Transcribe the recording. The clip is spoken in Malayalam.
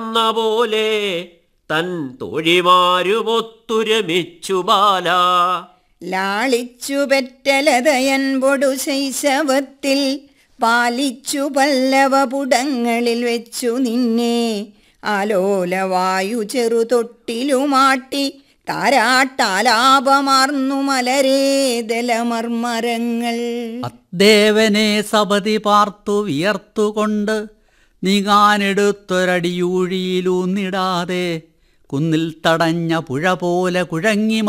എന്ന പോലെ തൻ തോഴിമാരുമൊത്തുരമിച്ചു ബാല ലാളിച്ചു പെറ്റലതയൻപൊടു ശൈശവത്തിൽ പാലിച്ചു പല്ലവപുടങ്ങളിൽ വെച്ചു നിന്നെ ആലോലവായു ചെറുതൊട്ടിലുമാട്ടി താരാട്ടാലാപമാർന്നു മലരേതലമർമരങ്ങൾ അദ്ദേവനെ സപതി പാർത്തു വിയർത്തുകൊണ്ട് നീങ്ങാനെടുത്തൊരടിയൂഴിയിലൂന്നിടാതെ കുന്നിൽ തടഞ്ഞ പുഴ പോലെ കുഴങ്ങി